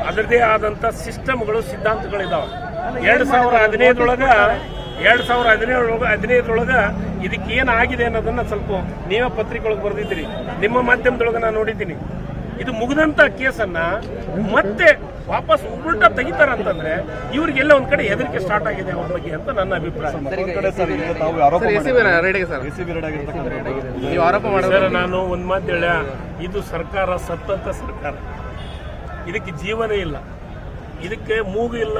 ಅದರದೇ ಆದಂತ ಸಿಸ್ಟಮ್ಗಳು ಸಿದ್ಧಾಂತಗಳಿದಾವೆ ಎರಡ್ ಸಾವಿರ ಹದಿನೈದರೊಳಗ ಎರಡ್ ಸಾವಿರ ಹದಿನೇಳೊಳಗ ಹದಿನೈದರೊಳಗ ಇದಕ್ಕೆ ಏನಾಗಿದೆ ಅನ್ನೋದನ್ನ ಸ್ವಲ್ಪ ನೀವೇ ಪತ್ರಿಕೆಯೊಳಗೆ ಬರೆದಿದ್ದೀರಿ ನಿಮ್ಮ ಮಾಧ್ಯಮದೊಳಗೆ ನಾನು ನೋಡಿದ್ದೀನಿ ಇದು ಮುಗಿದಂತ ಕೇಸನ್ನ ಮತ್ತೆ ವಾಪಸ್ ಉಲ್ಟಾ ತೆಗಿತಾರ ಅಂತಂದ್ರೆ ಇವ್ರಿಗೆಲ್ಲ ಒಂದ್ ಕಡೆ ಹೆದರಿಕೆ ಸ್ಟಾರ್ಟ್ ಆಗಿದೆ ಅವ್ರ ಬಗ್ಗೆ ಅಂತ ನನ್ನ ಅಭಿಪ್ರಾಯ ಮತ್ತೊಂದ್ ಕಡೆ ಸರ್ ಈಗ ತಾವು ಆರೋಪ ರೆಡಿಗೆ ಸರ್ ಎಸಿಬಿ ರೆಡ್ ಆಗಿರ್ತಕ್ಕಂಥದ್ದು ನೀವು ಆರೋಪ ಮಾಡೋದು ಸರ್ ನಾನು ಒಂದ್ ಮಾತು ಹೇಳ ಇದು ಸರ್ಕಾರ ಸತ್ತಂತ ಸರ್ಕಾರ ಇದಕ್ಕೆ ಜೀವನ ಇಲ್ಲ ಇದಕ್ಕೆ ಮೂಗು ಇಲ್ಲ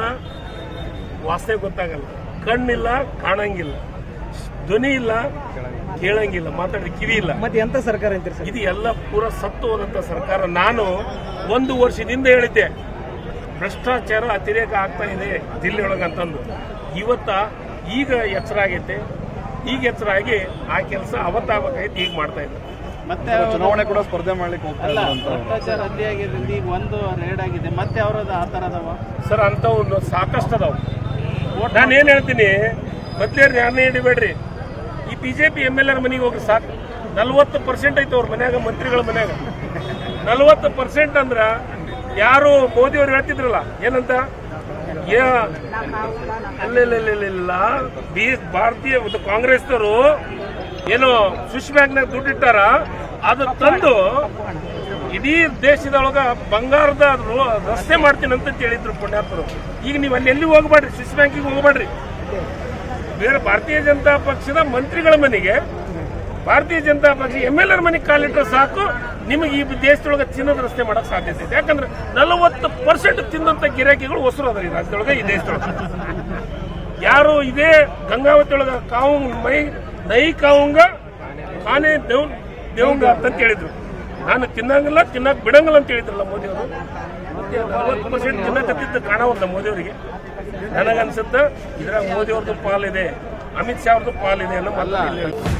ವಾಸನೆ ಗೊತ್ತಾಗಲ್ಲ ಕಣ್ಣಿಲ್ಲ ಕಾಣಂಗಿಲ್ಲ ಧ್ವನಿ ಇಲ್ಲ ಕೇಳಂಗಿಲ್ಲ ಮಾತಾಡಿದ ಕಿವಿ ಇಲ್ಲ ಮತ್ತೆ ಎಂತ ಸರ್ಕಾರ ಅಂತೀರಿ ಸರ್ ಇದು ಎಲ್ಲ ಪೂರ ಸತ್ತು ಹೋದಂತ ಸರ್ಕಾರ ನಾನು ಒಂದು ವರ್ಷದಿಂದ ಹೇಳಿದ್ದೆ ಭ್ರಷ್ಟಾಚಾರ ಅತಿರೇಕ ಆಗ್ತಾ ಇದೆ ಜಿಲ್ಲೆಯೊಳಗೆ ಅಂತಂದು ಇವತ್ತ ಈಗ ಎಚ್ಚರ ಆಗೈತೆ ಈಗ ಎಚ್ಚರ ಆಗಿ ಆ ಕೆಲಸ ಅವತ್ತಾಗಬೇಕಾಗಿತ್ತು ಈಗ ಮಾಡ್ತಾ ಇದ್ದಾರೆ ಮತ್ತೆ ಚುನಾವಣೆ ಕೂಡ ಸ್ಪರ್ಧೆ ಮಾಡ್ಲಿಕ್ಕೆ ಹೋಗ್ತಾ ಅಲ್ಲ ಇದ್ದಾರೆ ಅಂತ ಭ್ರಷ್ಟಾಚಾರ ಅತಿ ಆಗಿದೆ ಈಗ ಒಂದು ರೇಡ್ ಆಗಿದೆ ಮತ್ತೆ ಅವರದ್ದು ಆ ಥರ ಅದಾವ ಸರ್ ಅಂಥವು ಸಾಕಷ್ಟು ಅದಾವ ನಾನು ಏನು ಹೇಳ್ತೀನಿ ಮೊದ್ಲೇರು ಯಾರನ್ನೇ ಹಿಡಿಬೇಡ್ರಿ ಈ B J P M L R ಮನೆಗೆ ಹೋಗಿ ಸಾಕು ನಲ್ವತ್ತು ಪರ್ಸೆಂಟ್ ಐತೆ ಅವ್ರ ಮನ್ಯಾಗ ಮಂತ್ರಿಗಳ ಮನ್ಯಾಗ ನಲ್ವತ್ತು ಪರ್ಸೆಂಟ್ ಅಂದ್ರ ಯಾರು ಮೋದಿ ಅವ್ರು ಹೇಳ್ತಿದ್ರಲ್ಲ ಏನಂತ ಯಾ- ಇಲ್ಲ ಇಲ್ಲ ಇಲ್ಲ ಇಲ್ಲ ಇಲ್ಲ ಬಿ ಭಾರತೀಯ ಒಂದು ಕಾಂಗ್ರೆಸ್ನವರು ಏನೋ ಸ್ವಿಸ್ ಬ್ಯಾಂಕ್ನಾಗ ದುಡ್ಡಿಟ್ಟಾರ ಅದು ತಂದು ಇಡೀ ದೇಶದೊಳಗ ಬಂಗಾರದ ರೋ- ರಸ್ತೆ ಮಾಡ್ತೀನಿ ಅಂತ ಹೇಳಿದ್ರು ಪುಣ್ಯಾತ್ಮರು ಈಗ ನೀವು ಅಲ್ಲಿ ಎಲ್ಲಿ ಹೋಗ್ಬೇಡ್ರಿ ಸ್ವಿಸ್ ಬ್ಯಾಂಕಿಗೆ ಹೋಗ್ಬೇಡ್ರಿ ಬೇರೆ ಭಾರತೀಯ ಜನತಾ ಪಕ್ಷದ ಮಂತ್ರಿಗಳ ಮನೆಗೆ ಭಾರತೀಯ ಜನತಾ ಪಕ್ಷ ಎಂ ಎಲ್ ಆರ್ ಮನೆಗೆ ಕಾಲಿಟ್ಟರೆ ಸಾಕು ನಿಮಗೆ ಈ ದೇಶದೊಳಗೆ ಚಿನ್ನದ ರಸ್ತೆ ಮಾಡಕ್ ಸಾಧ್ಯತೆ ಇದೆ ಯಾಕಂದ್ರೆ ನಲವತ್ತು ಪರ್ಸೆಂಟ್ ತಿಂದಂತ ಗಿರಾಕಿಗಳು ಹೊಸರು ಅದ ಈ ರಾಜ್ಯದೊಳಗೆ ಈ ದೇಶದೊಳಗೆ ಯಾರು ಇದೇ ಗಂಗಾವತಿ ಒಳಗ ಕಾವು ಮೈ ನೈ ಕಾವಂಗ ಕಾನೆ ದೇವ್ ದೇವಂಗ ಅಂತ ಹೇಳಿದ್ರು ನಾನು ತಿನ್ನಂಗಿಲ್ಲ ತಿನ್ನಕ್ ಬಿಡಂಗಿಲ್ಲ ಅಂತ ಹೇಳಿದ್ರಲ್ಲ ಮೋದಿ ಅವರು ಮತ್ತೆ ನಲವತ್ತು ಪರ್ಸೆಂಟ್ ತಿನ್ನಕತ್ತಿದ್ದು ಕಾಣವಲ್ಲ ಮೋದಿ ಅವರಿಗೆ ನನಗನ್ಸುತ್ತ ಇದ್ರಾಗ ಮೋದಿ ಅವ್ರದ್ದು ಪಾಲಿದೆ ಅಮಿತ್ ಶಾ ಅವ್ರದ್ದು ಪಾಲಿದೆ ಅನ್ನೋ ಮಾತು ಇಲ್ಲಿ ಹೇಳ್ತೀನಿ.